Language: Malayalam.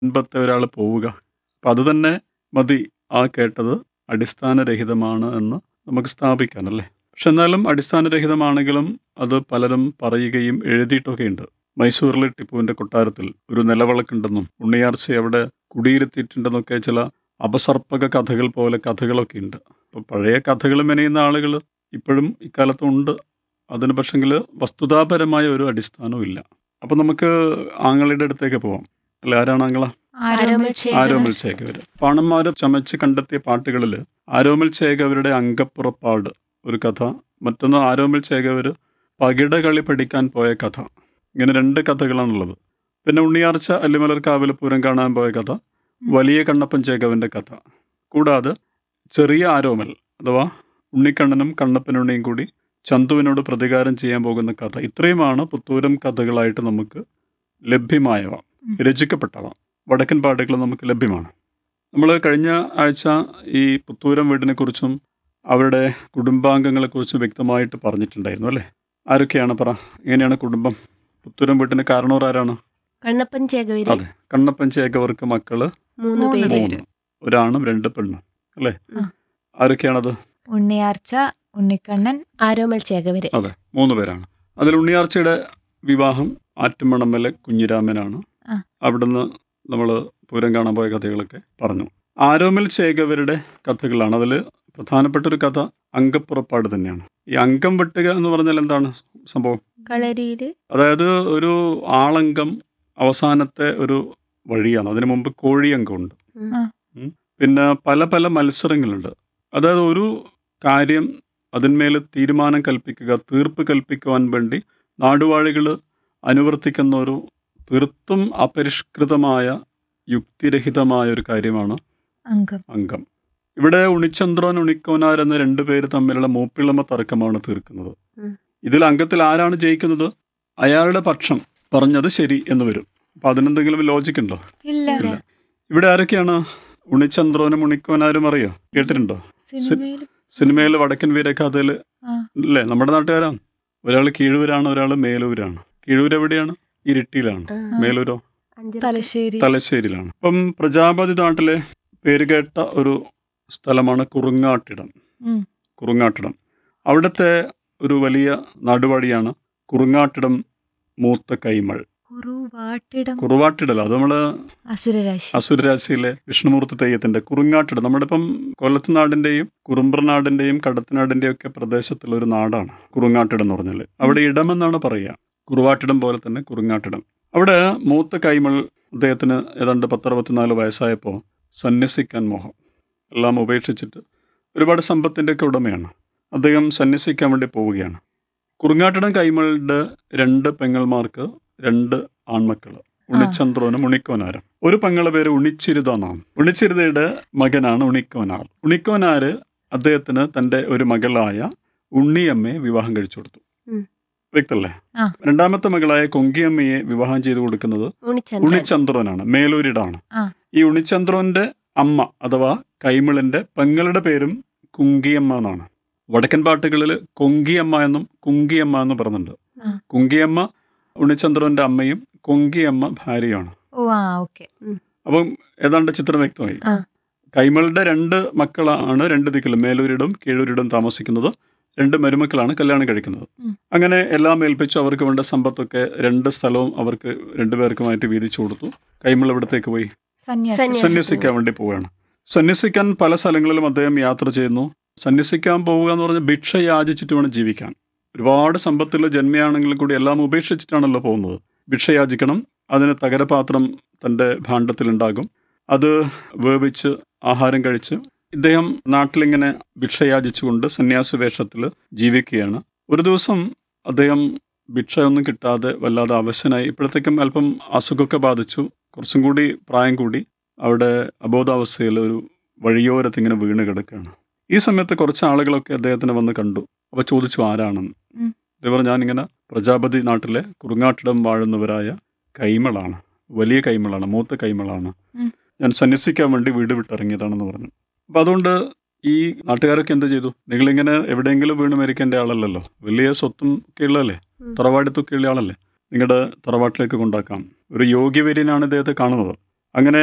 മുൻപത്തെ ഒരാൾ പോവുക അപ്പം അത് തന്നെ മതി ആ കേട്ടത് അടിസ്ഥാനരഹിതമാണ് എന്ന് നമുക്ക് സ്ഥാപിക്കാനല്ലേ പക്ഷെ എന്നാലും അടിസ്ഥാനരഹിതമാണെങ്കിലും അത് പലരും പറയുകയും എഴുതിയിട്ടൊക്കെ ഉണ്ട് മൈസൂരിലെ ടിപ്പുവിന്റെ കൊട്ടാരത്തിൽ ഒരു നിലവിളക്കുണ്ടെന്നും ഉണ്ണിയാർച്ച അവിടെ കുടിയിരുത്തിയിട്ടുണ്ടെന്നൊക്കെ ചില അപസർപ്പക കഥകൾ പോലെ കഥകളൊക്കെ ഉണ്ട് അപ്പോൾ പഴയ കഥകൾ മെനയുന്ന ആളുകൾ ഇപ്പോഴും ഇക്കാലത്തുണ്ട് അതിന് പക്ഷെങ്കിൽ വസ്തുതാപരമായ ഒരു അടിസ്ഥാനവും ഇല്ല അപ്പം നമുക്ക് ആങ്ങളുടെ അടുത്തേക്ക് പോവാം അല്ലെ ആരാണ് ആങ്ങള ആരോമൽ ആരോമൽ ചേകവർ പാണന്മാർ ചമച്ച് കണ്ടെത്തിയ പാട്ടുകളിൽ ആരോമൽ ചേകവരുടെ അങ്കപ്പുറപ്പാട് ഒരു കഥ മറ്റൊന്ന് ആരോമൽ ചേകവർ പകിട കളി പഠിക്കാൻ പോയ കഥ ഇങ്ങനെ രണ്ട് കഥകളാണുള്ളത് പിന്നെ ഉണ്ണിയാർച്ച അല്ലിമലർ കാവിൽ പൂരം കാണാൻ പോയ കഥ വലിയ കണ്ണപ്പൻ ചേകവന്റെ കഥ കൂടാതെ ചെറിയ ആരോമൽ അഥവാ ഉണ്ണിക്കണ്ണനും കണ്ണപ്പനുണ്ണിയും കൂടി ചന്തുവിനോട് പ്രതികാരം ചെയ്യാൻ പോകുന്ന കഥ ഇത്രയുമാണ് പുത്തൂരം കഥകളായിട്ട് നമുക്ക് ലഭ്യമായവ ഉം. രചിക്കപ്പെട്ടവ വടക്കൻ പാട്ടുകൾ നമുക്ക് ലഭ്യമാണ് നമ്മൾ കഴിഞ്ഞ ആഴ്ച ഈ പുത്തൂരം വീടിനെ കുറിച്ചും അവരുടെ കുടുംബാംഗങ്ങളെക്കുറിച്ചും വ്യക്തമായിട്ട് പറഞ്ഞിട്ടുണ്ടായിരുന്നു അല്ലേ ആരൊക്കെയാണ് പറ എങ്ങനെയാണ് കുടുംബം പുത്തൂരം വീട്ടിന് കാരണവർ ആരാണ് കണ്ണപ്പൻ ചേകവര് അതെ കണ്ണപ്പൻ ചേകവർക്ക് മക്കള് മൂന്ന് മൂന്ന് പേര് മൂന്ന് ഒരാണും രണ്ട് പെണ്ണും അല്ലേ ആ. ആരൊക്കെയാണത് ഉണ്ണിയാർച്ച ഉണ്ണിക്കണ്ണൻ ആരോമൽ ചേകവര് അതെ മൂന്ന് പേരാണ് അതിൽ ഉണ്ണിയാർച്ചയുടെ വിവാഹം ആറ്റുമണമ്മലെ കുഞ്ഞിരാമനാണ് ആ. അവിടുന്ന് നമ്മൾ പൂരം കാണാൻ പോയ കഥകളൊക്കെ പറഞ്ഞു ആരോമൽ ചേകവരുടെ കഥകളാണ് അതിൽ പ്രധാനപ്പെട്ട ഒരു കഥ അങ്കപ്പുറപ്പാട് തന്നെയാണ് ഈ അംഗം വെട്ടുക എന്ന് പറഞ്ഞാൽ എന്താണ് സംഭവം കളരിയില് അതായത് ഒരു ആളംഗം അവസാനത്തെ ഒരു വഴിയാണ് അതിനു മുമ്പ് കോഴിയങ്കമുണ്ട് ഉം. ആ. ഉം. പിന്നെ പല പല മത്സരങ്ങളുണ്ട് അതായത് ഒരു കാര്യം അതിന്മേൽ തീരുമാനം കൽപ്പിക്കുക തീർപ്പ് കൽപ്പിക്കുവാൻ വേണ്ടി നാടുവാഴികൾ അനുവർത്തിക്കുന്ന ഒരു തീർത്തും അപരിഷ്കൃതമായ യുക്തിരഹിതമായ ഒരു കാര്യമാണ് അംഗം അംഗം ഇവിടെ ഉണിച്ചന്ദ്രൻ ഉണിക്കോനാർ എന്ന രണ്ടു പേര് തമ്മിലുള്ള മൂപ്പിളമ തർക്കമാണ് തീർക്കുന്നത് ഉം. ഇതിൽ അംഗത്തിൽ ആരാണ് ജയിക്കുന്നത് അയാളുടെ പക്ഷം പറഞ്ഞത് ശരി എന്ന് വരും അപ്പൊ അതിനെന്തെങ്കിലും ലോജിക് ഉണ്ടോ ഇല്ല ഇല്ല. ഇവിടെ ആരൊക്കെയാണ് ഉണിച്ചന്ദ്രനും ഉണിക്കോനാരും അറിയോ കേട്ടിട്ടുണ്ടോ സിനിമയിൽ സിനിമയിൽ വടക്കൻ വീരകഥയിൽ ആ. അല്ലേ നമ്മുടെ നാട്ടുകാരാണ് ഒരാൾ കീഴൂരാണ് ഒരാൾ മേലൂരാണ് കീഴൂർ എവിടെയാണ് ഇരിട്ടിയിലാണ് ആ. മേലൂരോ അഞ്ചര തലശ്ശേരി തലശ്ശേരിയിലാണ് അപ്പം പ്രജാപതി നാട്ടിലെ പേരുകേട്ട ഒരു സ്ഥലമാണ് കുറുങ്ങാട്ടിടം ഉം. കുറുങ്ങാട്ടിടം അവിടുത്തെ ഒരു വലിയ നാടുവാടിയാണ് കുറുങ്ങാട്ടിടം മൂത്ത കൈമൾ കുറുവാട്ടിടം കുറുവാട്ടിടല അത് നമ്മള് അസുരരാശി അസുരരാശിയിലെ വിഷ്ണുമൂർത്തി തെയ്യത്തിന്റെ കുറുങ്ങാട്ടിടം നമ്മുടെ ഇപ്പം കൊല്ലത്ത് നാടിന്റെയും കുറുമ്പ്രനാടിന്റെയും കടത്തനാടിന്റെയും ഒക്കെ പ്രദേശത്തുള്ള ഒരു നാടാണ് കുറുങ്ങാട്ടിടം എന്ന് പറഞ്ഞാൽ അവിടെ ഇടമെന്നാണ് പറയുക കുറുവാട്ടിടം പോലെ തന്നെ കുറുങ്ങാട്ടിടം അവിടെ മൂത്ത കൈമൾ അദ്ദേഹത്തിന് ഏതാണ്ട് പത്തറുപത്തിനാല് വയസ്സായപ്പോൾ സന്യസിക്കാൻ മോഹം എല്ലാം ഉപേക്ഷിച്ചിട്ട് ഒരുപാട് സമ്പത്തിൻ്റെ ഒക്കെ ഉടമയാണ് അദ്ദേഹം സന്യസിക്കാൻ വേണ്ടി പോവുകയാണ് കുറുങ്ങാട്ടിടം കൈമളുടെ രണ്ട് പെങ്ങൾമാർക്ക് രണ്ട് ആൺമക്കൾ ഉണിച്ചന്ദ്രനും ഉണിക്കോനാരും ഒരു പെങ്ങളുടെ പേര് ഉണിച്ചിരുത എന്നാണ് ഉണിച്ചിരുതയുടെ മകനാണ് ഉണിക്കോനാർ ഉണിക്കോനാര് അദ്ദേഹത്തിന് തന്റെ ഒരു മകളായ ഉണ്ണിയമ്മയെ വിവാഹം കഴിച്ചു കൊടുത്തു ഉം. വ്യക്തല്ലേ ആ. രണ്ടാമത്തെ മകളായ കൊങ്കിയമ്മയെ വിവാഹം ചെയ്തു കൊടുക്കുന്നത് ഉണിച്ചന്ദ്രൻ ഉണിച്ചന്ദ്രനാണ് മേലൂരിടാണ് ആ. ഈ ഉണിച്ചന്ദ്രന്റെ അമ്മ അഥവാ കൈമിളിന്റെ പെങ്ങളുടെ പേരും കുങ്കിയമ്മ എന്നാണ് വടക്കൻ പാട്ടുകളിൽ കൊങ്കിയമ്മ എന്നും കുങ്കിയമ്മ എന്നും പറയുന്നുണ്ട് ആ. കുങ്കിയമ്മ ഉണിച്ചന്ദ്രന്റെ അമ്മയും കൊങ്കിയമ്മ ഭാര്യയാണ് ഓ ആ ഓക്കെ അപ്പം ഏതാണ്ട് ചിത്രം വ്യക്തമായി ആ. കൈമളുടെ രണ്ട് മക്കളാണ് രണ്ട് ദിക്കിലും മേലൂരിടും കീഴൂരിടും താമസിക്കുന്നത് രണ്ട് മരുമക്കളാണ് കല്യാണം കഴിക്കുന്നത് ഉം. അങ്ങനെ എല്ലാം ഏൽപ്പിച്ചു അവർക്ക് വേണ്ട സമ്പത്തൊക്കെ രണ്ട് സ്ഥലവും അവർക്ക് രണ്ടുപേർക്കുമായിട്ട് വീതിച്ചു കൊടുത്തു കൈമൾ എവിടത്തേക്ക് പോയി സന്യാസി സന്യാസി. സന്യസിക്കാൻ വേണ്ടി പോവുകയാണ് സന്യസിക്കാൻ പല സ്ഥലങ്ങളിലും അദ്ദേഹം യാത്ര ചെയ്യുന്നു സന്യസിക്കാൻ പോവുക എന്ന് പറഞ്ഞാൽ ഭിക്ഷ യാചിച്ചിട്ട് വേണം ജീവിക്കാൻ ഒരുപാട് സമ്പത്തുള്ള ജന്മയാണെങ്കിലും കൂടി എല്ലാം ഉപേക്ഷിച്ചിട്ടാണല്ലോ പോകുന്നത് ഭിക്ഷ യാചിക്കണം അതിന് തകരപാത്രം തൻ്റെ ഭാണ്ഡത്തിലുണ്ടാകും അത് വേവിച്ച് ആഹാരം കഴിച്ച് ഇദ്ദേഹം നാട്ടിലിങ്ങനെ ഭിക്ഷ യാചിച്ചുകൊണ്ട് സന്യാസ വേഷത്തിൽ ജീവിക്കുകയാണ് ഒരു ദിവസം അദ്ദേഹം ഭിക്ഷയൊന്നും കിട്ടാതെ വല്ലാതെ അവശനായി ഇപ്പോഴത്തേക്കും അല്പം അസുഖമൊക്കെ ബാധിച്ചു കുറച്ചും കൂടി പ്രായം കൂടി അവിടെ അബോധാവസ്ഥയിൽ ഒരു വഴിയോരത്ത് ഇങ്ങനെ വീണ് കിടക്കുകയാണ് ഈ സമയത്ത് കുറച്ച് ആളുകളൊക്കെ അദ്ദേഹത്തിനെ വന്ന് കണ്ടു അപ്പോൾ ചോദിച്ചു ആരാണെന്ന് ഉം. ഇതേപോലെ ഞാനിങ്ങനെ പ്രജാപതി നാട്ടിലെ കുറുങ്ങാട്ടിടം വാഴുന്നവരായ കൈമളാണ് വലിയ കൈമളാണ് മൂത്ത കൈമളാണ് ഉം. ഞാൻ സന്യസിക്കാൻ വേണ്ടി വീട് വിട്ടിറങ്ങിയതാണെന്ന് പറഞ്ഞു അപ്പം അതുകൊണ്ട് ഈ നാട്ടുകാരൊക്കെ എന്ത് ചെയ്തു നിങ്ങളിങ്ങനെ എവിടെയെങ്കിലും വീണ് മരിക്കേണ്ട ആളല്ലല്ലോ വലിയ സ്വത്തും ഒക്കെ ഉള്ളതല്ലേ ഉം. തറവാടിത്തൊക്കെ ഉള്ള ആളല്ലേ നിങ്ങളുടെ തറവാട്ടിലേക്ക് കൊണ്ടാക്കാം ഒരു യോഗ്യവര്യനാണ് ഇദ്ദേഹത്തെ കാണുന്നത് അങ്ങനെ